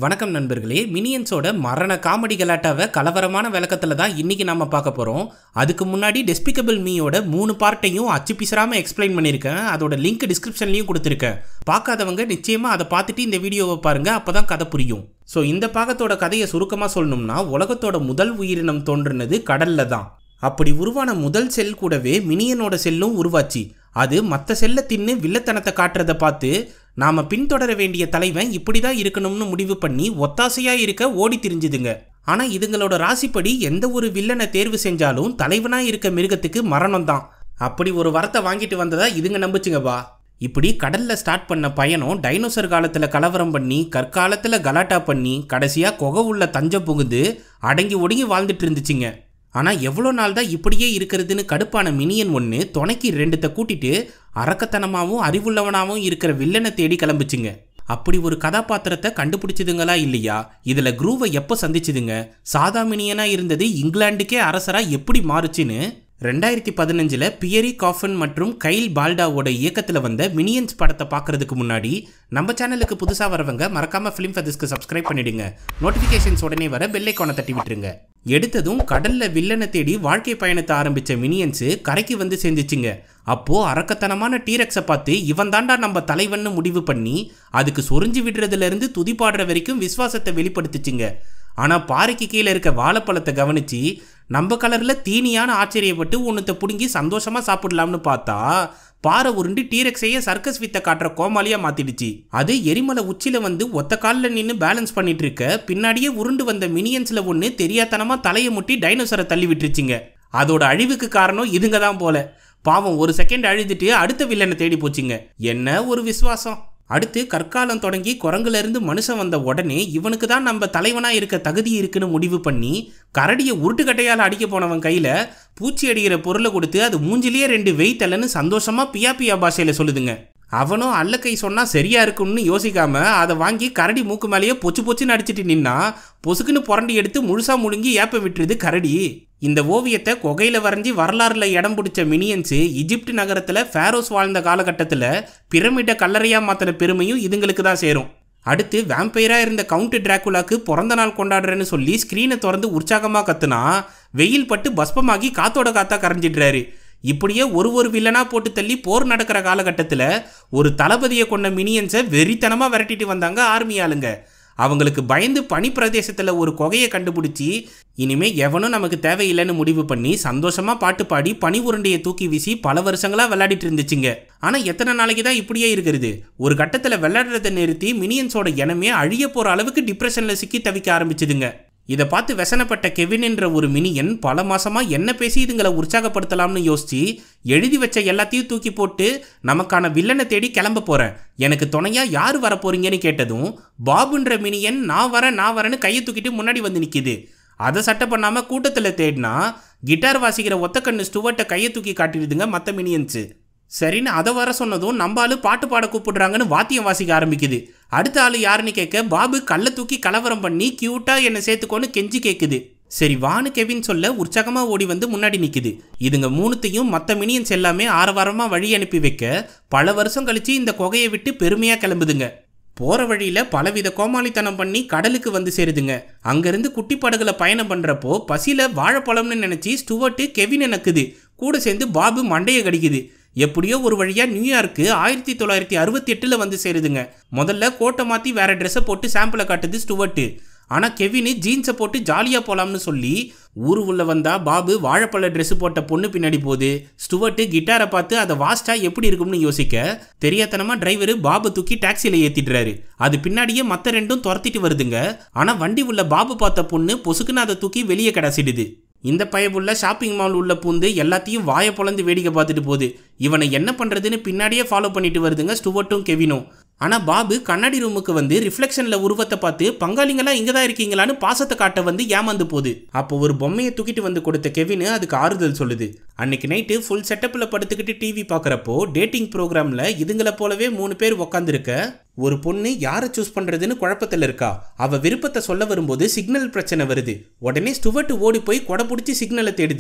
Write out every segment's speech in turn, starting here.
வணக்கம் நண்பர்களே மினியன்ஸோட மரண காமெடி கலாட்டாவை கலவரமான விளக்கத்தில் தான் இன்னைக்கு நம்ம பார்க்க போகிறோம் அதுக்கு முன்னாடி டெஸ்பிகபிள் மீயோட மூணு பார்ட்டையும் அச்சு பிசராமல் எக்ஸ்பிளைன் பண்ணியிருக்கேன் அதோட லிங்க் டிஸ்கிரிப்ஷன்லையும் கொடுத்துருக்கேன் பார்க்காதவங்க நிச்சயமாக அதை பார்த்துட்டு இந்த வீடியோவை பாருங்க அப்போ தான் கதை புரியும் ஸோ இந்த பாகத்தோட கதையை சுருக்கமாக சொல்லணும்னா உலகத்தோட முதல் உயிரினம் தோன்றுனது கடல்ல தான் அப்படி உருவான முதல் செல் கூடவே மினியனோட செல்லும் உருவாச்சு அது மற்ற செல்லை தின்னு வில்லத்தனத்தை காட்டுறதை பார்த்து நாம பின்தொடர வேண்டிய தலைவன் இப்படி தான் இருக்கணும்னு முடிவு பண்ணி ஒத்தாசையா இருக்க ஓடி திரிஞ்சுதுங்க ஆனா இதுங்களோட ராசிப்படி எந்த ஒரு வில்லனை தேர்வு செஞ்சாலும் தலைவனா இருக்க மிருகத்துக்கு மரணம் தான் அப்படி ஒரு வரத்தை வாங்கிட்டு வந்ததா இதுங்க நம்புச்சுங்கப்பா இப்படி கடல்ல ஸ்டார்ட் பண்ண பயணம் டைனோசர் காலத்துல கலவரம் பண்ணி கற்காலத்துல கலாட்டா பண்ணி கடைசியா குகை உள்ள தஞ்சம் புகுந்து அடங்கி ஒடுங்கி வாழ்ந்துட்டு இருந்துச்சுங்க ஆனால் எவ்வளோ நாள் தான் இப்படியே இருக்கிறதுன்னு கடுப்பான மினியன் ஒன்று துணைக்கு ரெண்டுத்த கூட்டிட்டு அரக்கத்தனமாகவும் அறிவுள்ளவனாகவும் இருக்கிற வில்லனை தேடி கிளம்புச்சுங்க அப்படி ஒரு கதாபாத்திரத்தை கண்டுபிடிச்சதுங்களா இல்லையா இதில் குரூவை எப்போ சந்திச்சுதுங்க சாதா மினியனா இருந்தது இங்கிலாந்துக்கே அரசராக எப்படி மாறுச்சுன்னு ரெண்டாயிரத்தி பதினஞ்சில் பியரி காஃபன் மற்றும் கைல் பால்டாவோட இயக்கத்தில் வந்த மினியன்ஸ் படத்தை பார்க்கறதுக்கு முன்னாடி நம்ம சேனலுக்கு புதுசாக வரவங்க மறக்காமல் ஃபிலிம் ஃபெதிஸ்க்கு சப்ஸ்கிரைப் பண்ணிடுங்க நோட்டிஃபிகேஷன்ஸ் உடனே வர பெல்லைக்கானை தட்டி விட்டுருங்க எடுத்ததும் கடல்ல வில்லனை தேடி வாழ்க்கை பயணத்தை ஆரம்பிச்ச மினியன்ஸு கரைக்கு வந்து சேர்ந்துச்சுங்க அப்போ அரக்கத்தனமான டீரக்ஸை பார்த்து இவன் தாண்டா நம்ம தலைவன்னு முடிவு பண்ணி அதுக்கு சொரிஞ்சு விடுறதுல இருந்து துதிப்பாடுற வரைக்கும் விசுவாசத்தை வெளிப்படுத்துச்சுங்க ஆனா பாறைக்கு கீழே இருக்க வாழைப்பழத்தை கவனிச்சு நம்ம கலர்ல தீனியான ஆச்சரியப்பட்டு ஒன்றத்தை பிடுங்கி சந்தோஷமா சாப்பிடலாம்னு பார்த்தா பாறை உருண்டு டீரெக்ஸையே சர்க்கஸ் வித்த காட்டுற கோமாளியா மாத்திடுச்சு அது எரிமலை உச்சில வந்து ஒத்த காலில் நின்று பேலன்ஸ் பண்ணிட்டு இருக்க பின்னாடியே உருண்டு வந்த மினியன்ஸ்ல ஒன்று தெரியாதனமா தலையை முட்டி டைனோசரை தள்ளி விட்டுருச்சுங்க அதோட அழிவுக்கு காரணம் இதுங்க தான் போல பாவம் ஒரு செகண்ட் அழுதுட்டு அடுத்த வில்லனை தேடி போச்சுங்க என்ன ஒரு விசுவாசம் அடுத்து கற்காலம் தொடங்கி குரங்குல இருந்து மனுஷன் வந்த உடனே இவனுக்கு தான் நம்ம தலைவனா இருக்க தகுதி இருக்குன்னு முடிவு பண்ணி கரடியை உருட்டுக்கட்டையால் அடிக்க போனவன் கையில பூச்சி அடிக்கிற பொருளை கொடுத்து அது மூஞ்சிலேயே ரெண்டு வெயிட்டலன்னு சந்தோஷமா பியா பியா பாஷையில சொல்லுதுங்க அவனும் அல்லக்கை சொன்னா சரியா இருக்கும்னு யோசிக்காம அதை வாங்கி கரடி மூக்கு மேலேயே பொச்சு பொச்சுன்னு அடிச்சிட்டு நின்னா பொசுக்குன்னு புரண்டி எடுத்து முழுசா முழுங்கி ஏப்ப விட்டுருது கரடி இந்த ஓவியத்தை குகையில வரைஞ்சி வரலாறுல இடம் பிடிச்ச மினியன்ஸு இஜிப்ட் நகரத்துல ஃபேரோஸ் வாழ்ந்த காலகட்டத்தில் பிரமிட்டை கல்லறையா மாத்தின பெருமையும் இதுங்களுக்கு தான் சேரும் அடுத்து வேம்பையரா இருந்த கவுண்ட் டிராகுலாக்கு பிறந்த நாள் கொண்டாடுறேன்னு சொல்லி ஸ்க்ரீனை திறந்து உற்சாகமாக கத்துனா வெயில் பட்டு பஸ்பமாகி காத்தோட காத்தா கரைஞ்சிடுறாரு இப்படியே ஒரு ஒரு வில்லனா போட்டு தள்ளி போர் நடக்கிற காலகட்டத்தில் ஒரு தளபதியை கொண்ட மினியன்ஸை வெறித்தனமாக விரட்டிட்டு வந்தாங்க ஆர்மி ஆளுங்க அவங்களுக்கு பயந்து பனி பிரதேசத்தில் ஒரு குகையை கண்டுபிடிச்சி இனிமே எவனும் நமக்கு தேவையில்லைன்னு முடிவு பண்ணி சந்தோஷமா பாட்டு பாடி பனி உருண்டையை தூக்கி வீசி பல வருஷங்களா விளையாடிட்டு இருந்துச்சுங்க ஆனா எத்தனை நாளைக்கு தான் இப்படியே இருக்கிறது ஒரு கட்டத்தில் விளையாடுறதை நிறுத்தி மினியன்ஸோட இனமே அழிய போற அளவுக்கு டிப்ரெஷன்ல சிக்கி தவிக்க ஆரம்பிச்சுதுங்க இதை பார்த்து வெசனப்பட்ட கெவின் என்ற ஒரு மினியன் பல மாசமா என்ன பேசி இதுங்களை உற்சாகப்படுத்தலாம்னு யோசிச்சு எழுதி வச்ச எல்லாத்தையும் தூக்கி போட்டு நமக்கான வில்லனை தேடி கிளம்ப போறேன் எனக்கு துணையா யார் வர போறீங்கன்னு கேட்டதும் பாபுன்ற மினியன் நான் வரேன் நான் வரேன்னு கையை தூக்கிட்டு முன்னாடி வந்து நிக்குது அதை சட்டை பண்ணாம கூட்டத்தில் தேடினா கிட்டார் வாசிக்கிற ஒத்தக்கண்ணு ஸ்டுவர்ட்டை கையை தூக்கி காட்டிடுதுங்க மற்ற மினியன்ஸு சரின்னு அதை வர சொன்னதும் நம்ம ஆளு பாட்டு பாட கூப்பிடுறாங்கன்னு வாத்தியம் வாசிக்க ஆரம்பிக்குது அடுத்த ஆளு யாருன்னு கேட்க பாபு கல்லை தூக்கி கலவரம் பண்ணி கியூட்டா என்னை சேர்த்துக்கோன்னு கெஞ்சி கேட்குது சரி வானு கெவின் சொல்ல உற்சாகமாக ஓடி வந்து முன்னாடி நிற்குது இதுங்க மூணுத்தையும் மற்ற மினியன்ஸ் எல்லாமே ஆரவாரமாக வழி அனுப்பி வைக்க பல வருஷம் கழிச்சு இந்த குகையை விட்டு பெருமையாக கிளம்புதுங்க போகிற வழியில் பலவித கோமாளித்தனம் பண்ணி கடலுக்கு வந்து சேருதுங்க அங்கேருந்து குட்டி படகுல பயணம் பண்ணுறப்போ பசியில் வாழைப்பழம்னு நினச்சி ஸ்டுவர்ட்டு கெவினை நக்குது கூட சேர்ந்து பாபு மண்டையை கடிக்குது எப்படியோ ஒரு வழியாக நியூயார்க்கு ஆயிரத்தி தொள்ளாயிரத்தி அறுபத்தி எட்டில் வந்து சேருதுங்க முதல்ல கோட்டை மாற்றி வேற ட்ரெஸ்ஸை போட்டு சாம்பிளை காட்டுது ஸ்டுவர்ட்டு ஆனால் கெவினு ஜீன்ஸை போட்டு ஜாலியாக போகலாம்னு சொல்லி ஊரு உள்ள வந்தா பாபு வாழைப்பழ ட்ரெஸ் போட்ட பொண்ணு பின்னாடி போகுது ஸ்டுவர்ட்டு கிட்டாரை பார்த்து அதை வாஸ்டா எப்படி இருக்கும்னு யோசிக்க தெரியாதனமா டிரைவர் பாபு தூக்கி டாக்ஸியில் ஏற்றிடுறாரு அது பின்னாடியே மற்ற ரெண்டும் துரத்திட்டு வருதுங்க ஆனால் வண்டி உள்ள பாபு பார்த்த பொண்ணு பொசுக்குன்னு அதை தூக்கி வெளியே கிடச்சிடுது இந்த பயபுள்ள ஷாப்பிங் மால் உள்ள பூந்து எல்லாத்தையும் வாயை பொழந்து வேடிக்கை பார்த்துட்டு போகுது இவனை என்ன பண்ணுறதுன்னு பின்னாடியே ஃபாலோ பண்ணிட்டு வருதுங்க ஸ்டுவர்ட்டும் கெவினும் ஆனால் பாபு கண்ணாடி ரூமுக்கு வந்து ரிஃப்ளெக்ஷனில் உருவத்தை பார்த்து பங்காளிங்களாம் இங்கே தான் இருக்கீங்களான்னு பாசத்தை காட்ட வந்து ஏமாந்து போகுது அப்போ ஒரு பொம்மையை தூக்கிட்டு வந்து கொடுத்த கெவின் அதுக்கு ஆறுதல் சொல்லுது அன்னைக்கு நைட்டு ஃபுல் செட்டப்பில் படுத்துக்கிட்டு டிவி பார்க்குறப்போ டேட்டிங் ப்ரோக்ராமில் இதுங்களை போலவே மூணு பேர் உக்காந்துருக்க ஒரு பொண்ணு யாரை சூஸ் பண்ணுறதுன்னு குழப்பத்தில் இருக்கா அவ விருப்பத்தை சொல்ல வரும்போது சிக்னல் பிரச்சனை வருது உடனே ஸ்டுவர்ட் ஓடி போய் கொடை பிடிச்சி சிக்னலை தேடுது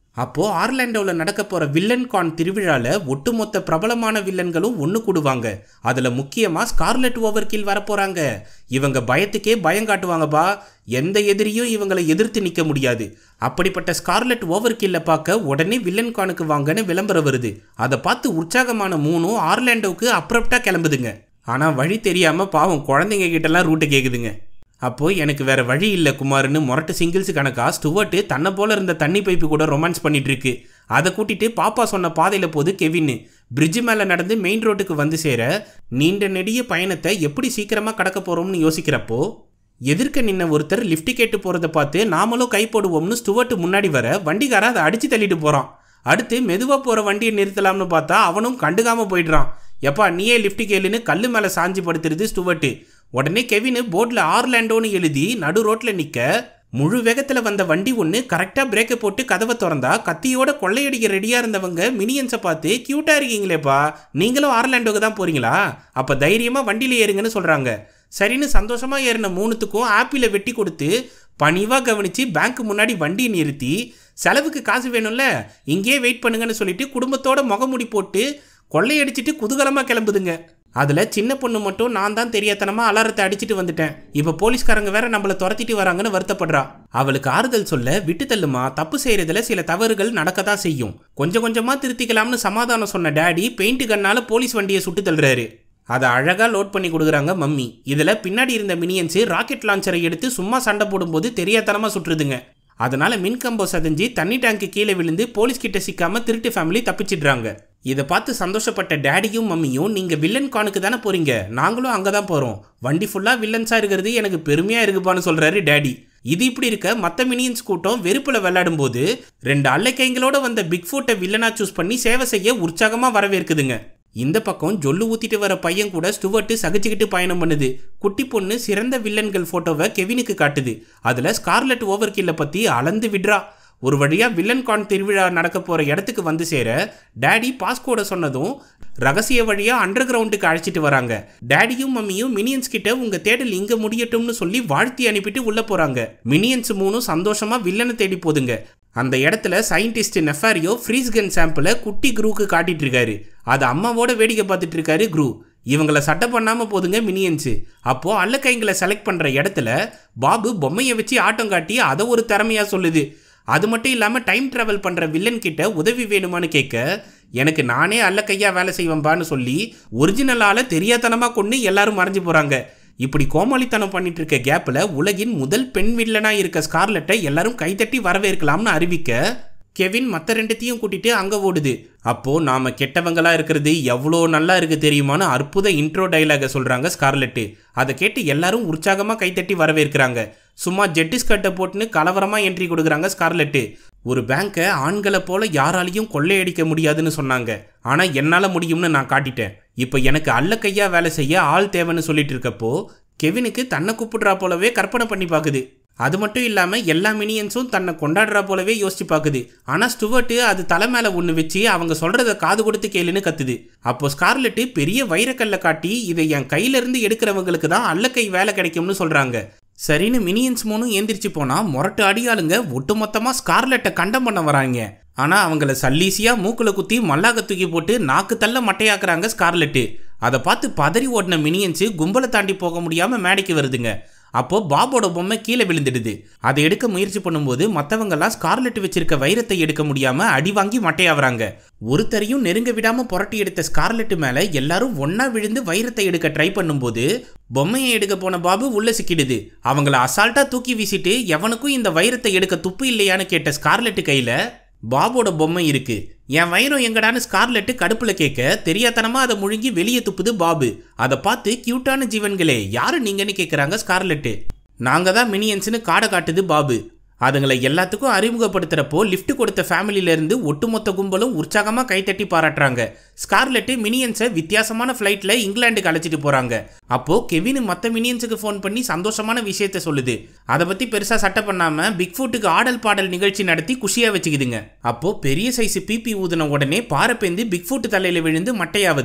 அப்போ ஆர்லாண்டோவில் நடக்க போற வில்லன் கான் திருவிழால ஒட்டுமொத்த பிரபலமான வில்லன்களும் ஒன்று கூடுவாங்க அதுல முக்கியமா ஸ்கார்லெட் ஓவர்கில் வரப்போறாங்க இவங்க பயத்துக்கே பயம் காட்டுவாங்கப்பா எந்த எதிரியும் இவங்களை எதிர்த்து நிற்க முடியாது அப்படிப்பட்ட ஸ்கார்லெட் ஓவர்கில்ல பார்க்க உடனே வில்லன் கானுக்கு வாங்கன்னு விளம்பரம் வருது அதை பார்த்து உற்சாகமான மூணும் ஆர்லாண்டோவுக்கு அப்ரப்டா கிளம்புதுங்க ஆனா வழி தெரியாம பாவம் குழந்தைங்க கிட்டலாம் ரூட்டை கேக்குதுங்க அப்போ எனக்கு வேற வழி இல்லை குமார்னு முரட்டு சிங்கிள்ஸ் கணக்கா ஸ்டுவர்ட்டு தன்னை போல இருந்த தண்ணி பைப்பு கூட ரொமான்ஸ் பண்ணிட்டு இருக்கு அதை கூட்டிட்டு பாப்பா சொன்ன பாதையில போது கெவின் பிரிட்ஜ் மேல நடந்து மெயின் ரோட்டுக்கு வந்து சேர நீண்ட நெடிய பயணத்தை எப்படி சீக்கிரமா கடக்க போறோம்னு யோசிக்கிறப்போ எதிர்க்க நின்ன ஒருத்தர் லிஃப்ட் கேட்டு போறத பார்த்து நாமளும் கை போடுவோம்னு ஸ்டுவர்ட் முன்னாடி வர வண்டிக்கார அதை அடிச்சு தள்ளிட்டு போறான் அடுத்து மெதுவா போற வண்டியை நிறுத்தலாம்னு பார்த்தா அவனும் கண்டுக்காம போயிடுறான் எப்பா நீயே லிஃப்ட் கேளுன்னு கல்லு மேல சாஞ்சி படுத்துருது ஸ்டுவர்ட்டு உடனே கெவின் போர்டில் ஆர்லாண்டோன்னு எழுதி நடு ரோட்டில் நிற்க முழு வேகத்தில் வந்த வண்டி ஒன்று கரெக்டாக பிரேக்கை போட்டு கதவை திறந்தா கத்தியோட கொள்ளையடிக்க ரெடியாக இருந்தவங்க மினியன்ஸை பார்த்து க்யூட்டாக இருக்கீங்களேப்பா நீங்களும் ஆர்லாண்டோக்கு தான் போகிறீங்களா அப்போ தைரியமாக வண்டியில் ஏறுங்கன்னு சொல்கிறாங்க சரின்னு சந்தோஷமாக ஏறின மூணுத்துக்கும் ஆப்பிளை வெட்டி கொடுத்து பணிவாக கவனித்து பேங்க் முன்னாடி வண்டியை நிறுத்தி செலவுக்கு காசு வேணும்ல இங்கேயே வெயிட் பண்ணுங்கன்னு சொல்லிட்டு குடும்பத்தோட முகமுடி போட்டு கொள்ளையடிச்சிட்டு குதூகலமாக கிளம்புதுங்க அதில் சின்ன பொண்ணு மட்டும் நான் தான் தெரியாதனமாக அலாரத்தை அடிச்சிட்டு வந்துட்டேன் இப்போ போலீஸ்காரங்க வேற நம்மளை துரத்திட்டு வராங்கன்னு வருத்தப்படுறா அவளுக்கு ஆறுதல் சொல்ல விட்டு தள்ளுமா தப்பு செய்யறதுல சில தவறுகள் நடக்க தான் செய்யும் கொஞ்சம் கொஞ்சமாக திருத்திக்கலாம்னு சமாதானம் சொன்ன டேடி பெயிண்ட் கண்ணால போலீஸ் வண்டியை சுட்டு தள்ளுறாரு அதை அழகாக லோட் பண்ணி கொடுக்குறாங்க மம்மி இதில் பின்னாடி இருந்த மினியன்ஸு ராக்கெட் லான்ச்சரை எடுத்து சும்மா சண்டை போடும்போது தெரியாதனமாக சுற்றுதுங்க அதனால மின்கம்போ சதஞ்சு தண்ணி டேங்க்கு கீழே விழுந்து போலீஸ் கிட்ட சிக்காம திருட்டு ஃபேமிலி தப்பிச்சிடுறாங்க இதை பார்த்து சந்தோஷப்பட்ட டேடியும் மம்மியும் நீங்க வில்லன் கானுக்கு தானே போறீங்க நாங்களும் அங்கே தான் போறோம் வண்டி ஃபுல்லா வில்லன்ஸா இருக்கிறது எனக்கு பெருமையா இருக்குப்பான்னு சொல்றாரு டேடி இது இப்படி இருக்க மற்ற மினியன்ஸ் கூட்டம் வெறுப்புல விளையாடும் போது ரெண்டு அல்லக்கைங்களோட வந்த பிக் ஃபுட்டை வில்லனா சூஸ் பண்ணி சேவை செய்ய உற்சாகமா வரவேற்குதுங்க இந்த பக்கம் ஜொல்லு ஊத்திட்டு வர பையன் கூட ஸ்டுவர்ட்டு சகிச்சுக்கிட்டு பயணம் பண்ணுது குட்டி பொண்ணு சிறந்த வில்லன்கள் போட்டோவை கெவினுக்கு காட்டுது அதுல ஸ்கார்லெட் ஓவர்கில்ல பத்தி அளந்து விடுறா ஒரு வழியா வில்லன் கான் திருவிழா நடக்க போற இடத்துக்கு வந்து சேர டேடி பாஸ்கோட சொன்னதும் ரகசிய வழியா அண்டர் கிரவுண்டுக்கு அழைச்சிட்டு வராங்க டேடியும் மம்மியும் மினியன்ஸ் கிட்ட உங்க தேடல் இங்க முடியட்டும்னு சொல்லி வாழ்த்தி அனுப்பிட்டு உள்ள போறாங்க மினியன்ஸ் மூணும் சந்தோஷமா வில்லனை தேடி போதுங்க அந்த இடத்துல சயின்டிஸ்ட் நெஃபாரியோ ஃப்ரீஸ் கன் சாம்பிளை குட்டி குரூக்கு காட்டிட்டு இருக்காரு அது அம்மாவோட வேடிக்கை பார்த்துட்டு இருக்காரு குரூ இவங்களை சட்டை பண்ணாம போதுங்க மினியன்ஸு அப்போ அல்லக்கைங்களை செலக்ட் பண்ற இடத்துல பாபு பொம்மையை வச்சு ஆட்டம் காட்டி அதை ஒரு திறமையா சொல்லுது அது மட்டும் இல்லாமல் டைம் ட்ராவல் பண்ணுற வில்லன் கிட்ட உதவி வேணுமான்னு கேட்க எனக்கு நானே அல்ல கையா வேலை செய்வேன்பான்னு சொல்லி ஒரிஜினலால் தெரியாதனமாக கொண்டு எல்லாரும் மறைஞ்சு போகிறாங்க இப்படி கோமாளித்தனம் பண்ணிட்டு இருக்க கேப்பில் உலகின் முதல் பெண் வில்லனாக இருக்க ஸ்கார்லெட்டை எல்லாரும் கைத்தட்டி வரவேற்கலாம்னு அறிவிக்க கெவின் மற்ற ரெண்டுத்தையும் கூட்டிட்டு அங்கே ஓடுது அப்போ நாம கெட்டவங்களா இருக்கிறது எவ்வளோ நல்லா இருக்கு தெரியுமான்னு அற்புத இன்ட்ரோ டைலாக சொல்றாங்க ஸ்கார்லெட்டு அதை கேட்டு எல்லாரும் உற்சாகமா கைத்தட்டி வரவேற்கிறாங்க சும்மா ஜெட்டி ஸ்கர்ட்டை போட்டுன்னு கலவரமா என்ட்ரி கொடுக்குறாங்க ஸ்கார்லெட்டு ஒரு பேங்கை ஆண்களை போல யாராலையும் கொள்ளையடிக்க முடியாதுன்னு சொன்னாங்க ஆனா என்னால முடியும்னு நான் காட்டிட்டேன் இப்போ எனக்கு அல்ல கையா வேலை செய்ய ஆள் தேவைன்னு சொல்லிட்டு இருக்கப்போ கெவினுக்கு தன்னை கூப்பிடுறா போலவே கற்பனை பண்ணி பார்க்குது அது மட்டும் இல்லாமல் எல்லா மினியன்ஸும் தன்னை கொண்டாடுறா போலவே யோசிச்சு பார்க்குது ஆனால் ஸ்டுவர்ட்டு அது தலை மேலே ஒன்று வச்சு அவங்க சொல்கிறத காது கொடுத்து கேளுன்னு கத்துது அப்போ ஸ்கார்லெட்டு பெரிய வைரக்கல்லை காட்டி இதை என் கையிலேருந்து எடுக்கிறவங்களுக்கு தான் அல்லக்கை வேலை கிடைக்கும்னு சொல்கிறாங்க சரின்னு மினியன்ஸ் மூணும் ஏந்திரிச்சு போனால் முரட்டு அடியாளுங்க ஒட்டுமொத்தமாக ஸ்கார்லெட்டை கண்டம் பண்ண வராங்க ஆனால் அவங்கள சல்லீசியாக மூக்கில் குத்தி மல்லாக்க தூக்கி போட்டு நாக்கு தள்ள மட்டையாக்குறாங்க ஸ்கார்லெட்டு அதை பார்த்து பதறி ஓடின மினியன்ஸு கும்பலை தாண்டி போக முடியாமல் மேடைக்கு வருதுங்க அப்போ பாபோட பொம்மை கீழே விழுந்துடுது அதை எடுக்க முயற்சி பண்ணும்போது மற்றவங்கெல்லாம் ஸ்கார்லெட் வச்சிருக்க வைரத்தை எடுக்க முடியாம அடி வாங்கி மட்டையாவறாங்க ஒருத்தரையும் நெருங்க விடாம புரட்டி எடுத்த ஸ்கார்லெட் மேல எல்லாரும் ஒண்ணா விழுந்து வைரத்தை எடுக்க ட்ரை பண்ணும்போது பொம்மையை எடுக்க போன பாபு உள்ள சிக்கிடுது அவங்கள அசால்ட்டா தூக்கி வீசிட்டு எவனுக்கும் இந்த வைரத்தை எடுக்க துப்பு இல்லையான்னு கேட்ட ஸ்கார்லெட் கையில பாபோட பொம்மை இருக்கு என் வைரம் எங்கடான்னு ஸ்கார்லெட்டு கடுப்புல கேட்க தெரியாதனமா அதை முழுங்கி வெளியே துப்புது பாபு அதை பார்த்து கியூட்டான ஜீவன்களே யாரு நீங்கன்னு கேட்குறாங்க ஸ்கார்லெட்டு நாங்க தான் மினியன்ஸ்னு காடை காட்டுது பாபு அதுங்களை எல்லாத்துக்கும் அறிமுகப்படுத்துறப்போ லிஃப்ட் கொடுத்த ஃபேமிலியில இருந்து ஒட்டுமொத்த கும்பலும் உற்சாகமா கைத்தட்டி பாராட்டுறாங்க ஸ்கார்லெட்டு மினியன்ஸை வித்தியாசமான ஃப்ளைட்ல இங்கிலாந்துக்கு அழைச்சிட்டு போறாங்க அப்போ கெவின் மற்ற மினியன்ஸுக்கு ஃபோன் பண்ணி சந்தோஷமான விஷயத்த சொல்லுது அதை பத்தி பெருசா சட்டை பண்ணாம பிக் ஃபுட்டுக்கு ஆடல் பாடல் நிகழ்ச்சி நடத்தி குஷியா வச்சுக்குதுங்க அப்போ பெரிய சைஸ் பிபி ஊதின உடனே பாறை பேந்து பிக் ஃபுட் தலையில விழுந்து மட்டையாவது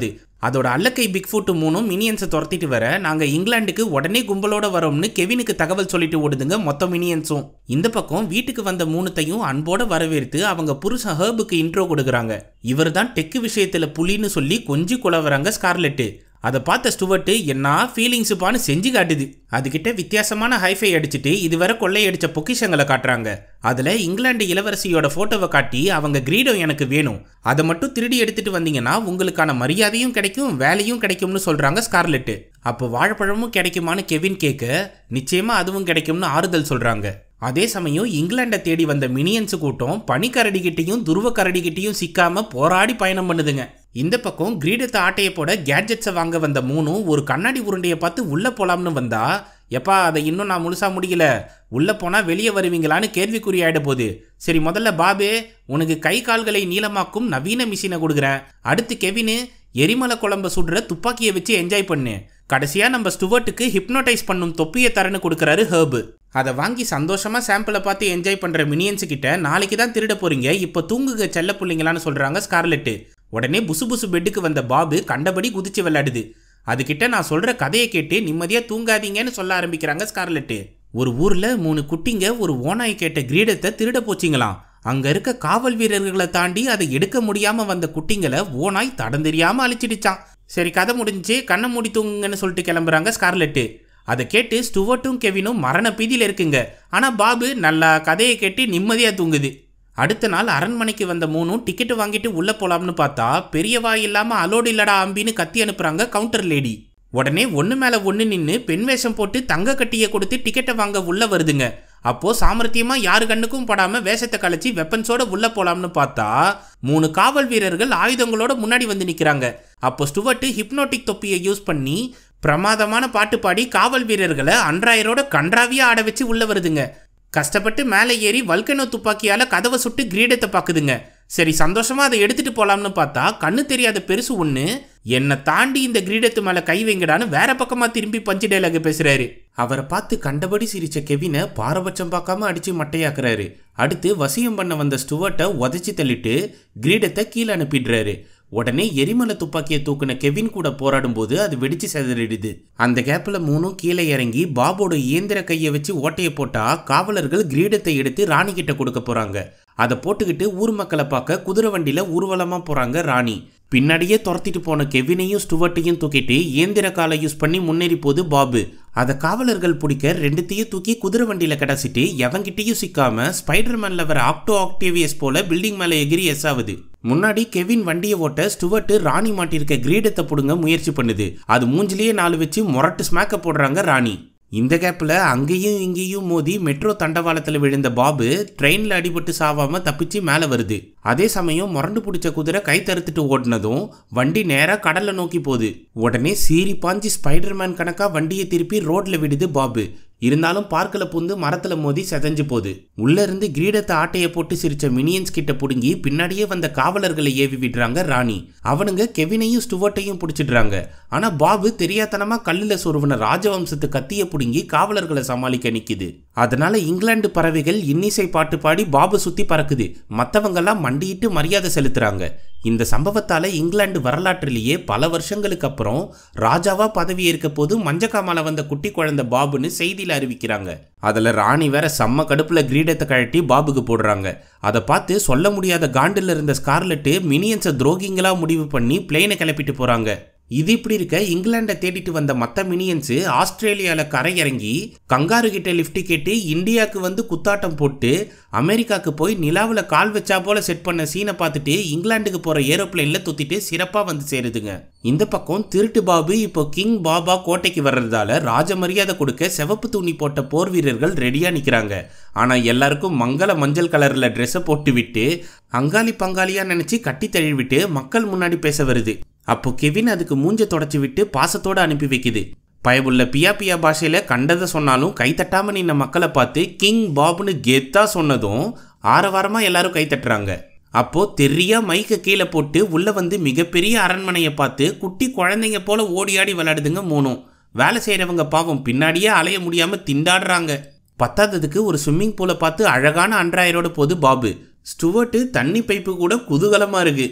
அதோட அல்லக்கை பிக் ஃபுட்டு மூணும் மினியன்ஸை துரத்திட்டு வர நாங்கள் இங்கிலாந்துக்கு உடனே கும்பலோட வரோம்னு கெவினுக்கு தகவல் சொல்லிட்டு ஓடுதுங்க மொத்த மினியன்ஸும் இந்த பக்கம் வீட்டுக்கு வந்த மூணுத்தையும் அன்போட வரவேற்று அவங்க புருஷன் ஹேர்புக்கு இன்ட்ரோ கொடுக்குறாங்க இவர் தான் டெக்கு விஷயத்தில் புலின்னு சொல்லி கொஞ்சி குலவராங்க ஸ்கார்லெட்டு அதை பார்த்த ஸ்டுவர்ட்டு என்ன ஃபீலிங்ஸுப்பான்னு செஞ்சு காட்டுது அதுகிட்ட வித்தியாசமான ஹைஃபை அடிச்சுட்டு இதுவரை கொள்ளையடிச்ச பொக்கிஷங்களை காட்டுறாங்க அதில் இங்கிலாந்து இளவரசியோட ஃபோட்டோவை காட்டி அவங்க கிரீடோ எனக்கு வேணும் அதை மட்டும் திருடி எடுத்துட்டு வந்தீங்கன்னா உங்களுக்கான மரியாதையும் கிடைக்கும் வேலையும் கிடைக்கும்னு சொல்கிறாங்க ஸ்கார்லெட்டு அப்போ வாழைப்பழமும் கிடைக்குமான்னு கெவின் கேட்க நிச்சயமாக அதுவும் கிடைக்கும்னு ஆறுதல் சொல்கிறாங்க அதே சமயம் இங்கிலாண்டை தேடி வந்த மினியன்ஸ் கூட்டம் பனிக்கரடிகிட்டையும் துருவ கரடிகிட்டையும் சிக்காம போராடி பயணம் பண்ணுதுங்க இந்த பக்கம் கிரீடத்தை ஆட்டைய போட கேட்ஜெட்ஸை வாங்க வந்த மூணும் ஒரு கண்ணாடி உருண்டையை பார்த்து உள்ள போலாம்னு வந்தா எப்பா அதை இன்னும் நான் முழுசா முடியல உள்ள போனா வெளியே வருவீங்களான்னு கேள்விக்குறி ஆயிட போகுது சரி முதல்ல பாபே உனக்கு கை கால்களை நீளமாக்கும் நவீன மிஷினை கொடுக்குறேன் அடுத்து கெவினு எரிமலை குழம்ப சுடுற துப்பாக்கியை வச்சு என்ஜாய் பண்ணு கடைசியா நம்ம ஸ்டுவர்ட்டுக்கு ஹிப்னோடைஸ் பண்ணும் தொப்பியை தரன்னு கொடுக்குறாரு ஹேர்பு அதை வாங்கி சந்தோஷமா சாம்பிளை பார்த்து என்ஜாய் பண்ற மினியன்ஸ் கிட்ட நாளைக்கு தான் திருட போறீங்க இப்போ தூங்குங்க செல்ல பிள்ளைங்களான்னு சொல்றாங்க ஸ்கார்லெட்டு உடனே புசு புசு பெட்டுக்கு வந்த பாபு கண்டபடி குதிச்சு விளையாடுது அதுகிட்ட நான் சொல்ற கதையை கேட்டு நிம்மதியா தூங்காதீங்கன்னு சொல்ல ஆரம்பிக்கிறாங்க ஸ்கார்லெட்டு ஒரு ஊர்ல மூணு குட்டிங்க ஒரு ஓனாய் கேட்ட கிரீடத்தை திருட போச்சிங்களாம் அங்க இருக்க காவல் வீரர்களை தாண்டி அதை எடுக்க முடியாம வந்த குட்டிங்களை ஓனாய் தடம் தெரியாம அழிச்சிடுச்சான் சரி கதை முடிஞ்சு கண்ணை மூடி தூங்குங்கன்னு சொல்லிட்டு கிளம்புறாங்க ஸ்கார்லெட்டு அதை கேட்டு ஸ்டுவர்ட்டும் கெவினும் மரண பீதியில் இருக்குங்க ஆனால் பாபு நல்லா கதையை கேட்டு நிம்மதியாக தூங்குது அடுத்த நாள் அரண்மனைக்கு வந்த மூணும் டிக்கெட்டு வாங்கிட்டு உள்ளே போலாம்னு பார்த்தா பெரியவா இல்லாமல் அலோடு இல்லடா அம்பின்னு கத்தி அனுப்புகிறாங்க கவுண்டர் லேடி உடனே ஒன்று மேலே ஒன்று நின்று பெண் வேஷம் போட்டு தங்க கட்டியை கொடுத்து டிக்கெட்டை வாங்க உள்ளே வருதுங்க அப்போ சாமர்த்தியமா யாரு கண்ணுக்கும் படாம வேஷத்தை கழிச்சு வெப்பன்ஸோட உள்ள போலாம்னு பார்த்தா மூணு காவல் வீரர்கள் ஆயுதங்களோட முன்னாடி வந்து நிக்கிறாங்க அப்போ ஸ்டுவர்ட் ஹிப்னோட்டிக் தொப்பியை யூஸ் பண்ணி பிரமாதமான பாட்டு பாடி காவல் வீரர்களை அன்றாயரோட கன்றாவியா ஆட வச்சு உள்ள வருதுங்க கஷ்டப்பட்டு மேலே ஏறி வல்கனோ துப்பாக்கியால கதவை சுட்டு கிரீடத்தை பாக்குதுங்க சரி சந்தோஷமா அதை எடுத்துட்டு போலாம்னு பார்த்தா கண்ணு தெரியாத பெருசு ஒண்ணு என்னை தாண்டி இந்த கிரீடத்து மேல கை வைங்கடான்னு வேற பக்கமா திரும்பி பஞ்சு டைலாக் பேசுறாரு அவரை பார்த்து கண்டபடி சிரிச்ச கெவினை பாரபட்சம் பார்க்காம அடிச்சு மட்டையாக்குறாரு அடுத்து வசியம் பண்ண வந்த ஸ்டுவர்ட்டை உதச்சி தள்ளிட்டு கிரீடத்தை கீழே அனுப்பிடுறாரு உடனே எரிமலை துப்பாக்கியை தூக்குன கெவின் கூட போராடும் போது அது வெடிச்சு செதறிடுது அந்த கேப்ல மூணும் கீழே இறங்கி பாபோட இயந்திர கையை வச்சு ஓட்டையை போட்டா காவலர்கள் கிரீடத்தை எடுத்து ராணி கிட்ட கொடுக்க போறாங்க அதை போட்டுக்கிட்டு ஊர் மக்களை பார்க்க குதிரை வண்டியில ஊர்வலமா போறாங்க ராணி பின்னாடியே துரத்திட்டு போன கெவினையும் ஸ்டுவர்ட்டையும் தூக்கிட்டு இயந்திர காலை யூஸ் பண்ணி முன்னேறி போது பாபு அதை காவலர்கள் பிடிக்க ரெண்டுத்தையும் தூக்கி குதிரை வண்டியில கிடச்சிட்டு எவங்கிட்டையும் சிக்காம ஸ்பைடர்மேன்ல வர ஆக்டோ ஆக்டேவியஸ் போல பில்டிங் மேல எகிரி எஸ் ஆகுது முன்னாடி கெவின் வண்டியை ஓட்ட ஸ்டுவர்ட் ராணி மாட்டிருக்க கிரீடத்தை புடுங்க முயற்சி பண்ணுது அது மூஞ்சிலேயே நாலு வச்சு முரட்டு ஸ்மாக்க போடுறாங்க ராணி இந்த கேப்பில் அங்கேயும் இங்கேயும் மோதி மெட்ரோ தண்டவாளத்தில் விழுந்த பாபு ட்ரெயினில் அடிபட்டு சாவாம தப்பிச்சு மேலே வருது அதே சமயம் முரண்டு பிடிச்ச குதிரை கை தறுத்துட்டு ஓடினதும் வண்டி நேராக கடலை நோக்கி போகுது உடனே சீறி பாஞ்சு ஸ்பைடர்மேன் கணக்காக வண்டியை திருப்பி ரோட்ல விடுது பாபு இருந்தாலும் பார்க்கில் புந்து மரத்தில் மோதி செதஞ்சு போகுது உள்ள இருந்து கிரீடத்தை ஆட்டையை போட்டு சிரிச்ச மினியன்ஸ் கிட்ட புடுங்கி பின்னாடியே வந்த காவலர்களை ஏவி விடுறாங்க ராணி அவனுங்க கெவினையும் ஸ்டுவர்ட்டையும் பிடிச்சிடுறாங்க ஆனா பாபு தெரியாதனமா கல்லுல சொருவன ராஜவம்சத்து கத்திய புடுங்கி காவலர்களை சமாளிக்க நிக்குது அதனால இங்கிலாந்து பறவைகள் இன்னிசை பாட்டு பாடி பாபு சுத்தி பறக்குது மத்தவங்கெல்லாம் மண்டியிட்டு மரியாதை செலுத்துறாங்க இந்த சம்பவத்தால இங்கிலாந்து வரலாற்றிலேயே பல வருஷங்களுக்கு அப்புறம் ராஜாவா பதவி ஏற்க போது மஞ்சக்காமால வந்த குட்டி குழந்தை பாபுன்னு செய்தியில அறிவிக்கிறாங்க அதுல ராணி வேற செம்ம கடுப்புல கிரீடத்தை கழட்டி பாபுக்கு போடுறாங்க அதை பார்த்து சொல்ல முடியாத காண்டில் இருந்த ஸ்கார்லெட்டு மினியன்ஸை துரோகிங்களா முடிவு பண்ணி பிளேனை கிளப்பிட்டு போறாங்க இது இப்படி இருக்க இங்கிலாண்டை தேடிட்டு வந்த மற்ற மினியன்ஸு ஆஸ்திரேலியாவில் கரை இறங்கி கங்காரு கிட்ட லிஃப்ட் கேட்டு இந்தியாவுக்கு வந்து குத்தாட்டம் போட்டு அமெரிக்காவுக்கு போய் நிலாவில் கால் வச்சா போல செட் பண்ண சீனை பார்த்துட்டு இங்கிலாந்துக்கு போகிற ஏரோப்ளேனில் துத்திட்டு சிறப்பாக வந்து சேருதுங்க இந்த பக்கம் திருட்டு பாபு இப்போ கிங் பாபா கோட்டைக்கு வர்றதால ராஜ மரியாதை கொடுக்க சிவப்பு துணி போட்ட போர் வீரர்கள் ரெடியாக நிற்கிறாங்க ஆனால் எல்லாருக்கும் மங்கள மஞ்சள் கலரில் ட்ரெஸ்ஸை போட்டு விட்டு அங்காளி பங்காளியாக நினச்சி கட்டி தழுவிட்டு மக்கள் முன்னாடி பேச வருது அப்போ கெவின் அதுக்கு மூஞ்ச தொடச்சி விட்டு பாசத்தோட அனுப்பி வைக்குது பயபுள்ள பியா பியா பாஷையில கண்டதை சொன்னாலும் கை தட்டாம நின்ன மக்களை பார்த்து கிங் பாப்னு கெத்தா சொன்னதும் ஆரவாரமா எல்லாரும் கை தட்டுறாங்க அப்போ தெரியா மைக்க கீழே போட்டு உள்ள வந்து மிகப்பெரிய அரண்மனையை பார்த்து குட்டி குழந்தைங்க போல ஓடி ஆடி விளையாடுதுங்க மூணும் வேலை செய்யறவங்க பாவம் பின்னாடியே அலைய முடியாம திண்டாடுறாங்க பத்தாததுக்கு ஒரு ஸ்விம்மிங் பூலை பார்த்து அழகான அன்றாயரோட போது பாபு ஸ்டுவர்ட்டு தண்ணி பைப்பு கூட குதூகலமா இருக்கு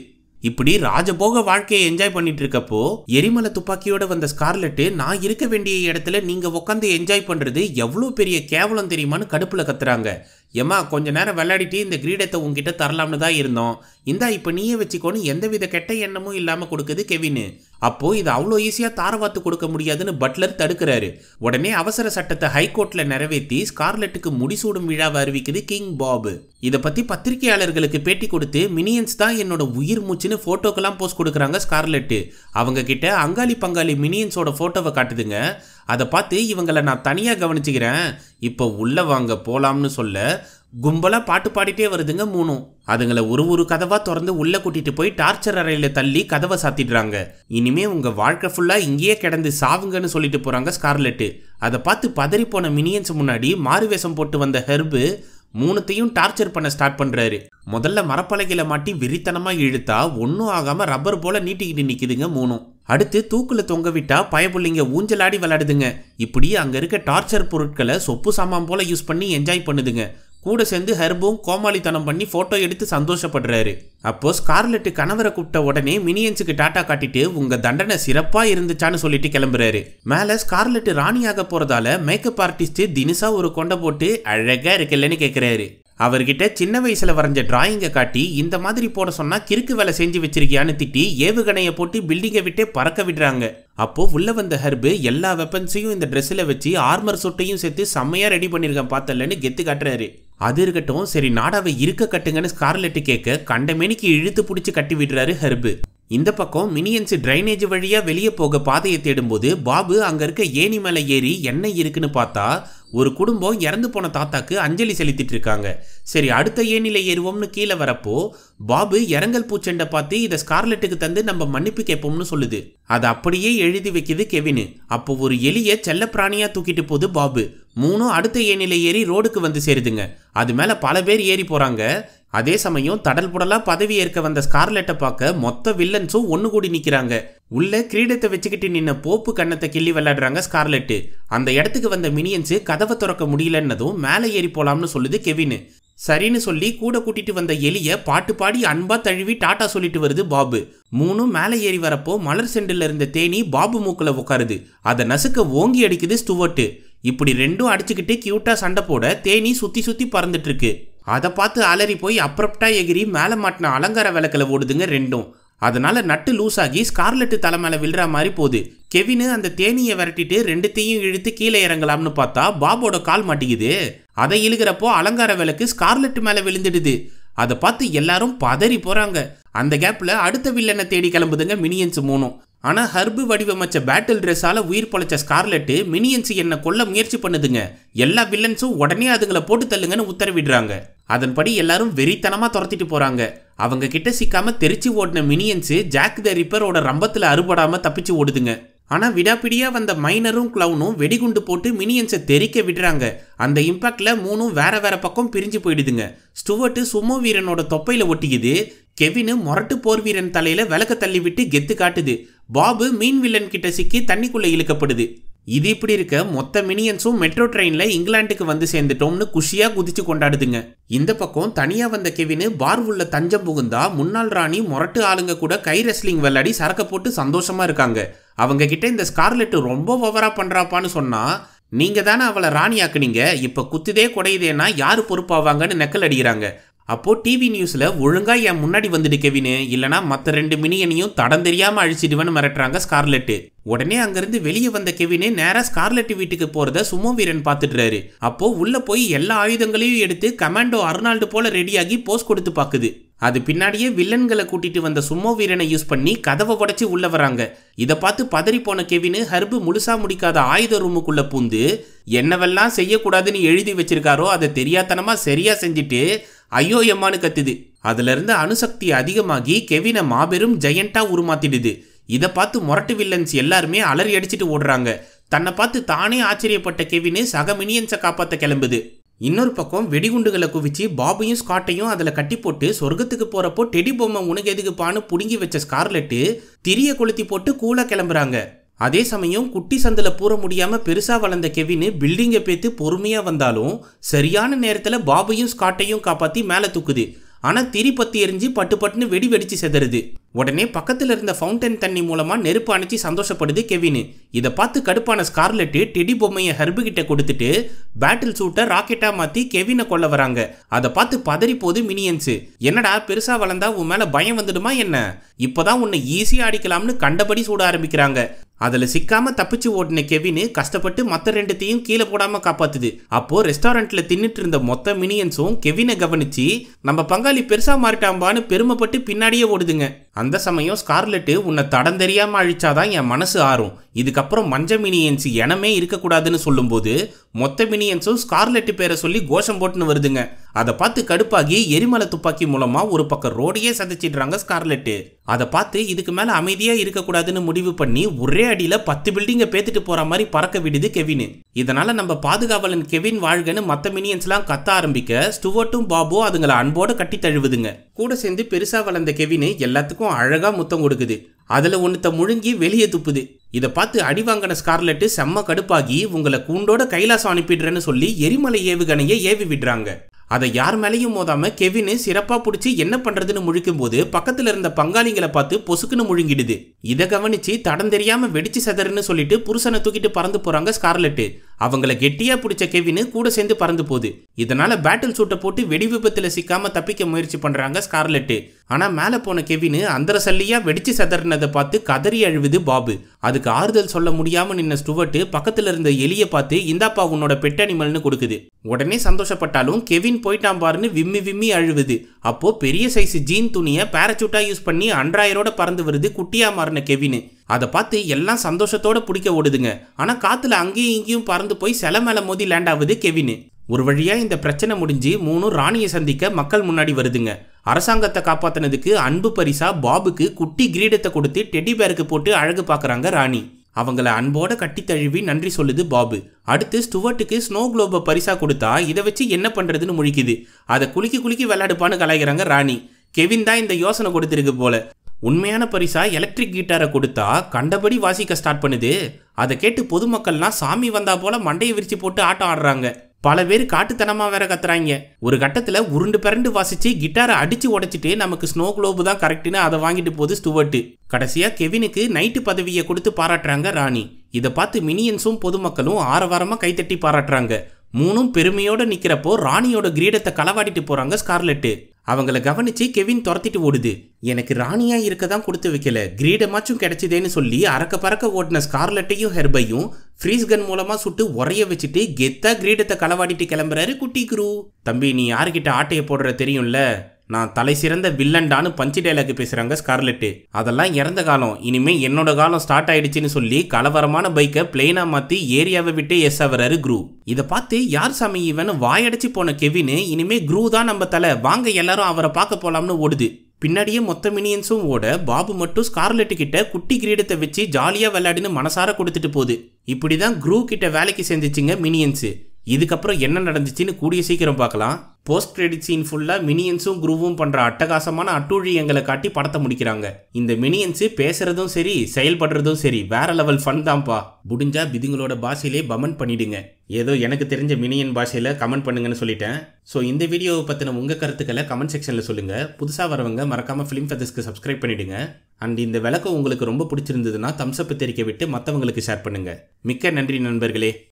இப்படி ராஜபோக வாழ்க்கையை என்ஜாய் பண்ணிட்டு இருக்கப்போ எரிமலை துப்பாக்கியோட வந்த ஸ்கார்லெட்டு நான் இருக்க வேண்டிய இடத்துல நீங்க உட்காந்து என்ஜாய் பண்றது எவ்வளோ பெரிய கேவலம் தெரியுமான்னு கடுப்புல கத்துறாங்க ஏமா கொஞ்ச நேரம் விளையாடிட்டு இந்த கிரீடத்தை உங்ககிட்ட தரலாம்னு தான் இருந்தோம் இந்தா இப்போ நீயே வச்சுக்கோன்னு எந்தவித கெட்ட எண்ணமும் இல்லாமல் கொடுக்குது கெவின் அப்போ இது அவ்வளோ ஈஸியாக தாரவாத்து கொடுக்க முடியாதுன்னு பட்லர் தடுக்கிறாரு உடனே அவசர சட்டத்தை ஹைகோர்ட்டில் நிறைவேற்றி ஸ்கார்லெட்டுக்கு முடிசூடும் விழாவை அறிவிக்குது கிங் பாப் இதை பற்றி பத்திரிகையாளர்களுக்கு பேட்டி கொடுத்து மினியன்ஸ் தான் என்னோட உயிர் மூச்சுன்னு ஃபோட்டோக்கெல்லாம் போஸ்ட் கொடுக்குறாங்க ஸ்கார்லெட்டு அவங்க கிட்ட அங்காளி பங்காளி மினியன்ஸோட ஃபோட்டோவை காட்டுதுங்க அதை பார்த்து இவங்களை நான் தனியாக கவனிச்சுக்கிறேன் இப்போ உள்ளே வாங்க போலாம்னு சொல்ல கும்பலாக பாட்டு பாடிட்டே வருதுங்க மூணும் அதுங்களை ஒரு ஒரு கதவா திறந்து உள்ள கூட்டிட்டு போய் டார்ச்சர் அறையில தள்ளி கதவை சாத்திடுறாங்க இனிமே உங்க வாழ்க்கை ஃபுல்லா இங்கேயே கிடந்து சாவுங்கன்னு சொல்லிட்டு போறாங்க ஸ்கார்லெட்டு அதை பார்த்து பதறி போன மினியன்ஸ் முன்னாடி மாறு வேஷம் போட்டு வந்த ஹெர்பு மூணுத்தையும் டார்ச்சர் பண்ண ஸ்டார்ட் பண்றாரு முதல்ல மரப்பலகையில மாட்டி வெறித்தனமா இழுத்தா ஒன்றும் ஆகாம ரப்பர் போல நீட்டிக்கிட்டு நிக்குதுங்க மூணும் அடுத்து தூக்குல தொங்க விட்டா பயபுள்ளிங்க ஊஞ்சலாடி விளையாடுதுங்க இப்படி அங்க இருக்க டார்ச்சர் பொருட்களை சொப்பு சாமான் போல யூஸ் பண்ணி என்ஜாய் பண்ணுதுங்க கூட சேர்ந்து ஹெர்பும் கோமாளித்தனம் பண்ணி போட்டோ எடுத்து சந்தோஷப்படுறாரு அப்போ ஸ்கார்லெட்டு கணவரை கூப்பிட்ட உடனே மினியன்ஸுக்கு டாட்டா காட்டிட்டு உங்க தண்டனை சிறப்பா இருந்துச்சான்னு சொல்லிட்டு கிளம்புறாரு மேல ஸ்கார்லெட்டு ராணியாக போறதால மேக்கப் ஆர்டிஸ்ட் தினுசா ஒரு கொண்டை போட்டு அழகா இருக்குல்லன்னு கேக்குறாரு அவர்கிட்ட சின்ன வயசுல வரைஞ்ச டிராயிங்கை காட்டி இந்த மாதிரி போட சொன்னா கிறுக்கு வேலை செஞ்சு வச்சிருக்கியான்னு திட்டி ஏவுகணையை போட்டு பில்டிங்கை விட்டே பறக்க விடுறாங்க அப்போ உள்ள வந்த ஹர்பு எல்லா வெப்பன்ஸையும் இந்த ட்ரெஸ்ஸில் வச்சு ஆர்மர் சொட்டையும் சேர்த்து செம்மையா ரெடி பண்ணியிருக்கேன் பார்த்தலன்னு கெத்து காட்டுறாரு அது இருக்கட்டும் சரி நாடாவை இருக்க கட்டுங்கன்னு ஸ்கார்லெட்டு கேட்க கண்டமேனிக்கு இழுத்து பிடிச்சி கட்டி விடுறாரு ஹர்பு இந்த பக்கம் மினியன்ஸ் டிரைனேஜ் வழியா வெளியே போக பாதையை தேடும்போது பாபு அங்க இருக்க ஏணி மேலே ஏறி என்ன இருக்குன்னு பார்த்தா ஒரு குடும்பம் இறந்து போன தாத்தாக்கு அஞ்சலி செலுத்திட்டு இருக்காங்க சரி அடுத்த ஏணில ஏறுவோம்னு கீழே வரப்போ பாபு இரங்கல் பூச்செண்டை பார்த்து இதை ஸ்கார்லெட்டுக்கு தந்து நம்ம மன்னிப்பு கேட்போம்னு சொல்லுது அதை அப்படியே எழுதி வைக்குது கெவின் அப்போ ஒரு எலிய செல்ல பிராணியா தூக்கிட்டு போகுது பாபு மூணும் அடுத்த ஏணில ஏறி ரோடுக்கு வந்து சேருதுங்க அது மேல பல பேர் ஏறி போறாங்க அதே சமயம் தடல் புடலா பதவி ஏற்க வந்த ஸ்கார்லெட்டை பார்க்க மொத்த வில்லன்ஸும் ஒன்று கூடி நிற்கிறாங்க உள்ள கிரீடத்தை வச்சுக்கிட்டு நின்ன போப்பு கண்ணத்தை கிள்ளி விளையாடுறாங்க ஸ்கார்லெட்டு அந்த இடத்துக்கு வந்த மினியன்ஸு கதவை திறக்க முடியலன்னதும் மேலே ஏறி போலாம்னு சொல்லுது கெவின் சரின்னு சொல்லி கூட கூட்டிட்டு வந்த எலிய பாட்டு பாடி அன்பா தழுவி டாட்டா சொல்லிட்டு வருது பாபு மூணும் மேலே ஏறி வரப்போ மலர் செண்டில் இருந்த தேனி பாபு மூக்கில் உட்காருது அதை நசுக்க ஓங்கி அடிக்குது ஸ்டுவர்ட்டு இப்படி ரெண்டும் அடிச்சுக்கிட்டு கியூட்டா சண்டை போட தேனி சுத்தி சுத்தி பறந்துட்டு இருக்கு அதை பார்த்து அலறி போய் அப்ரப்டா எகிரி மேலே மாட்டின அலங்கார விளக்கில் ஓடுதுங்க ரெண்டும் அதனால நட்டு லூஸ் ஆகி ஸ்கார்லெட்டு தலை மேலே விழுற மாதிரி போகுது கெவினு அந்த தேனியை விரட்டிட்டு ரெண்டுத்தையும் இழுத்து கீழே இறங்கலாம்னு பார்த்தா பாபோட கால் மாட்டிக்குது அதை இழுகிறப்போ அலங்கார விளக்கு ஸ்கார்லெட் மேலே விழுந்துடுது அதை பார்த்து எல்லாரும் பதறி போறாங்க அந்த கேப்ல அடுத்த வில்லனை தேடி கிளம்புதுங்க மினியன்ஸ் மூணும் ஆனா ஹர்பு வடிவமைச்ச பேட்டில் ட்ரெஸ்ஸால உயிர் பொழைச்ச ஸ்கார்லெட்டு மினியன்ஸ் என்ன கொல்ல முயற்சி பண்ணுதுங்க எல்லா வில்லன்ஸும் உடனே அதுங்களை போட்டு தள்ளுங்கன்னு உத்தரவிடுறாங்க அதன்படி எல்லாரும் வெறித்தனமா துரத்திட்டு போறாங்க அவங்க கிட்ட சிக்காம தெரிச்சு ஓடின மினியன்ஸ் ஜாக் த ரிப்பரோட ரம்பத்துல அறுபடாம தப்பிச்சு ஓடுதுங்க ஆனா விடாப்பிடியா வந்த மைனரும் கிளவுனும் வெடிகுண்டு போட்டு மினியன்ஸை தெறிக்க விடுறாங்க அந்த இம்பாக்ட்ல மூணும் வேற வேற பக்கம் பிரிஞ்சு போயிடுதுங்க ஸ்டுவர்ட்டு சுமோ வீரனோட தொப்பையில ஒட்டிக்குது கெவினு மொரட்டு போர் வீரன் தலையில விளக்க தள்ளி விட்டு கெத்து காட்டுது பாபு மீன் வில்லன் கிட்ட சிக்கி தண்ணிக்குள்ள இழுக்கப்படுது இது இப்படி இருக்க மொத்த மினியன்ஸும் மெட்ரோ ட்ரெயின்ல இங்கிலாந்துக்கு வந்து சேர்ந்துட்டோம்னு குஷியா குதிச்சு கொண்டாடுதுங்க இந்த பக்கம் தனியா வந்த கெவினு பார் உள்ள தஞ்சம் புகுந்தா முன்னாள் ராணி மொரட்டு ஆளுங்க கூட கை ரெஸ்லிங் விளையாடி சரக்க போட்டு சந்தோஷமா இருக்காங்க அவங்க கிட்ட இந்த ஸ்கார்லெட் ரொம்ப ஓவரா பண்றாப்பான்னு சொன்னா நீங்க தானே அவளை ராணி ஆக்குனீங்க இப்ப குத்துதே குடையுதேன்னா யாரு பொறுப்பாவாங்கன்னு நெக்கல் அடிக்கிறாங்க அப்போ டிவி நியூஸ்ல ஒழுங்கா என் முன்னாடி வந்துட்டு கெவினு இல்லனா மத்த ரெண்டு மினியனையும் தடம் தெரியாம அழிச்சிடுவேன்னு மிரட்டுறாங்க ஸ்கார்லெட்டு உடனே அங்கிருந்து வெளியே வந்த கெவினு நேரா ஸ்கார்லெட் வீட்டுக்கு போறத சுமோ வீரன் பார்த்துட்டுறாரு அப்போ உள்ள போய் எல்லா ஆயுதங்களையும் எடுத்து கமாண்டோ அர்னால்டு போல ரெடியாகி போஸ் கொடுத்து பாக்குது அது பின்னாடியே வில்லன்களை கூட்டிட்டு வந்த சும்மோ வீரனை யூஸ் பண்ணி கதவை உடைச்சு உள்ள வராங்க இதை பார்த்து பதறி போன கெவினு ஹர்பு முழுசா முடிக்காத ஆயுத ரூமுக்குள்ள பூந்து என்னவெல்லாம் செய்யக்கூடாதுன்னு எழுதி வச்சிருக்காரோ அதை தெரியாதனமா சரியா செஞ்சுட்டு ஐயோ எம்மான்னு கத்துது அதுல இருந்து அணுசக்தி அதிகமாகி கெவினை மாபெரும் ஜெயண்டா உருமாத்திடுது இதை பார்த்து முரட்டு வில்லன்ஸ் எல்லாருமே அலறி அடிச்சிட்டு ஓடுறாங்க தன்னை பார்த்து தானே ஆச்சரியப்பட்ட கெவினு சக மினியன்ஸை காப்பாற்ற கிளம்புது இன்னொரு பக்கம் வெடிகுண்டுகளை குவிச்சு பாபையும் ஸ்காட்டையும் அதில் கட்டி போட்டு சொர்க்கத்துக்கு போகிறப்போ டெடி பொம்மை உனக்கு எதுக்குப்பான்னு புடுங்கி வச்ச ஸ்கார்லெட்டு திரிய கொளுத்தி போட்டு கூலாக கிளம்புறாங்க அதே சமயம் குட்டி சந்தில் பூர முடியாம பெருசா வளர்ந்த கெவின் பில்டிங்கை பேத்து பொறுமையா வந்தாலும் சரியான நேரத்துல பாபையும் ஸ்காட்டையும் காப்பாத்தி மேலே தூக்குது ஆனா திரி பத்தி எரிஞ்சு பட்டு பட்டுன்னு வெடி வெடிச்சு செதறுது உடனே பக்கத்துல இருந்த ஃபவுண்டன் தண்ணி மூலமா நெருப்பு அணைச்சி சந்தோஷப்படுது கெவின் இதை பார்த்து கடுப்பான ஸ்கார்லெட்டு டெடி பொம்மையை ஹர்பு கிட்ட கொடுத்துட்டு பேட்டில் சூட்டை ராக்கெட்டா மாத்தி கெவினை கொல்ல வராங்க அதை பார்த்து பதறி போகுது மினியன்ஸ் என்னடா பெருசா வளர்ந்தா உன் மேல பயம் வந்துடுமா என்ன இப்பதான் உன்னை ஈஸியா அடிக்கலாம்னு கண்டபடி சூட ஆரம்பிக்கிறாங்க அதுல சிக்காம தப்பிச்சு ஓடின கெவின் கஷ்டப்பட்டு மத்த ரெண்டுத்தையும் கீழே போடாம காப்பாத்துது அப்போ ரெஸ்டாரண்ட்ல தின்னுட்டு இருந்த மொத்த மினியன்ஸும் கெவினை கவனிச்சு நம்ம பங்காளி பெருசா மாறிட்டாம்பான்னு பெருமைப்பட்டு பின்னாடியே ஓடுதுங்க அந்த சமயம் ஸ்கார்லெட்டு உன்னை தடம் தெரியாம அழிச்சாதான் என் மனசு ஆறும் இதுக்கப்புறம் மஞ்ச மினியன்ஸ் எனமே இருக்கக்கூடாதுன்னு சொல்லும்போது மொத்த மினியன்ஸும் ஸ்கார்லெட்டு பேரை சொல்லி கோஷம் போட்டுன்னு வருதுங்க அதை பார்த்து கடுப்பாகி எரிமலை துப்பாக்கி மூலமா ஒரு பக்கம் ரோடையே சதைச்சிடுறாங்க ஸ்கார்லெட்டு அதை பார்த்து இதுக்கு மேல அமைதியா இருக்கக்கூடாதுன்னு முடிவு பண்ணி ஒரே அடியில பத்து பில்டிங்கை பேத்துட்டு போற மாதிரி பறக்க விடுது கெவின் இதனால நம்ம பாதுகாவலன் கெவின் வாழ்கன்னு மத்த மினியன்ஸ்லாம் கத்த ஆரம்பிக்க ஸ்டுவர்ட்டும் பாபு அதுங்களை அன்போட கட்டி தழுவுதுங்க கூட சேர்ந்து பெருசா வளர்ந்த கெவின் எல்லாத்துக்கும் அழகா முத்தம் கொடுக்குது அதுல ஒன்னுத்த முழுங்கி வெளியே துப்புது இதை பார்த்து அடி வாங்கின ஸ்கார்லெட்டு செம்ம கடுப்பாகி உங்களை கூண்டோட கைலாசம் அனுப்பிடுறேன்னு சொல்லி எரிமலை ஏவுகணையை ஏவி விடுறாங்க அதை யார் மேலேயும் மோதாம கெவின் சிறப்பா பிடிச்சி என்ன பண்றதுன்னு முழிக்கும் போது பக்கத்துல இருந்த பங்காளிங்களை பார்த்து பொசுக்குன்னு முழுங்கிடுது இதை கவனிச்சு தடம் தெரியாம வெடிச்சு செதறுன்னு சொல்லிட்டு புருஷனை தூக்கிட்டு பறந்து போறாங்க ஸ்கார்லெட்டு அவங்கள கெட்டியா பிடிச்ச கெவின் கூட சேர்ந்து பறந்து போகுது இதனால பேட்டில் சூட்டை போட்டு வெடி விபத்துல சிக்காம தப்பிக்க முயற்சி பண்றாங்க ஸ்கார்லெட்டு ஆனா மேல போன கெவின் அந்தர சல்லியா வெடிச்சு செதறினதை பார்த்து கதறி அழுவுது பாபு அதுக்கு ஆறுதல் சொல்ல முடியாம நின்ன ஸ்டுவர்ட் பக்கத்துல இருந்த எலியை பார்த்து இந்தாப்பா உன்னோட பெட் அனிமல்னு கொடுக்குது உடனே சந்தோஷப்பட்டாலும் கெவின் போயிட்டான் பாருன்னு விம்மி விம்மி அழுவுது அப்போ பெரிய சைஸ் ஜீன் துணியை பேரச்சூட்டா யூஸ் பண்ணி அன்றாயரோட பறந்து வருது குட்டியா மாறின கெவின் அதை பார்த்து எல்லாம் சந்தோஷத்தோட பிடிக்க ஓடுதுங்க ஆனா காத்துல அங்கேயும் இங்கேயும் பறந்து போய் சில மேல மோதி லேண்ட் ஆகுது கெவின் ஒரு வழியா இந்த பிரச்சனை முடிஞ்சு மூணும் ராணியை சந்திக்க மக்கள் முன்னாடி வருதுங்க அரசாங்கத்தை காப்பாத்தினதுக்கு அன்பு பரிசா பாபுக்கு குட்டி கிரீடத்தை கொடுத்து டெடி பேருக்கு போட்டு அழகு பார்க்கறாங்க ராணி அவங்கள அன்போட கட்டி தழுவி நன்றி சொல்லுது பாபு அடுத்து ஸ்டுவர்ட்டுக்கு ஸ்னோ குளோபை பரிசா கொடுத்தா இதை வச்சு என்ன பண்றதுன்னு முழிக்குது அதை குலுக்கி குலுக்கி விளையாடுப்பான்னு கலாய்க்கிறாங்க ராணி கெவின் தான் இந்த யோசனை கொடுத்துருக்கு போல உண்மையான பரிசா எலக்ட்ரிக் கிட்டாரை கொடுத்தா கண்டபடி வாசிக்க ஸ்டார்ட் பண்ணுது அதை கேட்டு பொதுமக்கள்லாம் சாமி வந்தா போல மண்டையை விரிச்சு போட்டு ஆட்டம் ஆடுறாங்க பல பேர் காட்டுத்தனமா வேற கத்துறாங்க ஒரு கட்டத்துல உருண்டு பிறண்டு வாசிச்சு கிட்டாரை அடிச்சு உடைச்சிட்டு நமக்கு ஸ்னோ குளோபு தான் கரெக்ட்னு அதை வாங்கிட்டு போகுது ஸ்டுவர்ட் கடைசியா கெவினுக்கு நைட்டு பதவியை கொடுத்து பாராட்டுறாங்க ராணி இதை பார்த்து மினியன்ஸும் பொதுமக்களும் ஆரவாரமா கைத்தட்டி பாராட்டுறாங்க மூணும் பெருமையோட நிக்கிறப்போ ராணியோட கிரீடத்தை களவாடிட்டு போறாங்க ஸ்கார்லெட்டு அவங்கள கவனிச்சு கெவின் துரத்திட்டு ஓடுது எனக்கு ராணியா இருக்க தான் கொடுத்து வைக்கல கிரீடமாச்சும் கிடைச்சதேன்னு சொல்லி அறக்க பறக்க ஓடின ஸ்கார்லெட்டையும் ஹெர்பையும் ஃப்ரீஸ் கன் மூலமா சுட்டு உரைய வச்சுட்டு கெத்தா கிரீடத்தை களவாடிட்டு கிளம்புறாரு குட்டி குரு தம்பி நீ யாருக்கிட்ட ஆட்டைய போடுற தெரியும்ல நான் தலை சிறந்த வில்லன்டான்னு பஞ்சு டைலாக் பேசுறாங்க ஸ்கார்லெட்டு அதெல்லாம் இறந்த காலம் இனிமே என்னோட காலம் ஸ்டார்ட் ஆயிடுச்சுன்னு சொல்லி கலவரமான பைக்கை பிளெயினா மாத்தி ஏரியாவை விட்டு எஸ் ஆவறாரு குரு இதை பார்த்து யார் சாமி இவன் வாயடைச்சு போன கெவின் இனிமே குரு தான் நம்ம தலை வாங்க எல்லாரும் அவரை பார்க்க போலாம்னு ஓடுது பின்னாடியே மொத்த மினியன்ஸும் ஓட பாபு மட்டும் ஸ்கார்லெட்டு கிட்ட குட்டி கிரீடத்தை வச்சு ஜாலியா விளையாடுன்னு மனசார கொடுத்துட்டு போகுது இப்படிதான் குரூ கிட்ட வேலைக்கு சேர்ந்துச்சுங்க மினியன்ஸ் இதுக்கப்புறம் என்ன நடந்துச்சுன்னு கூடிய சீக்கிரம் பார்க்கலாம் போஸ்ட் கிரெடிட் சீன் ஃபுல்லாக மினியன்ஸும் குரூவும் பண்ணுற அட்டகாசமான அட்டூழியங்களை காட்டி படத்தை முடிக்கிறாங்க இந்த மினியன்ஸு பேசுறதும் சரி செயல்படுறதும் சரி வேற லெவல் ஃபன் தான்ப்பா முடிஞ்சா பிதுங்களோட பாஷையிலே பமன் பண்ணிடுங்க ஏதோ எனக்கு தெரிஞ்ச மினியன் பாஷையில் கமெண்ட் பண்ணுங்கன்னு சொல்லிட்டேன் ஸோ இந்த வீடியோவை பற்றின உங்கள் கருத்துக்களை கமெண்ட் செக்ஷனில் சொல்லுங்கள் புதுசாக வரவங்க மறக்காமல் ஃபிலிம் ஃபெதர்ஸ்க்கு சப்ஸ்கிரைப் பண்ணிடுங்க அண்ட் இந்த விளக்கம் உங்களுக்கு ரொம்ப பிடிச்சிருந்ததுன்னா தம்ஸ்அப் தெரிவிக்க விட்டு மற்றவங்களுக்கு ஷேர் பண்ணுங்கள் மிக்க நன்றி நண்பர்களே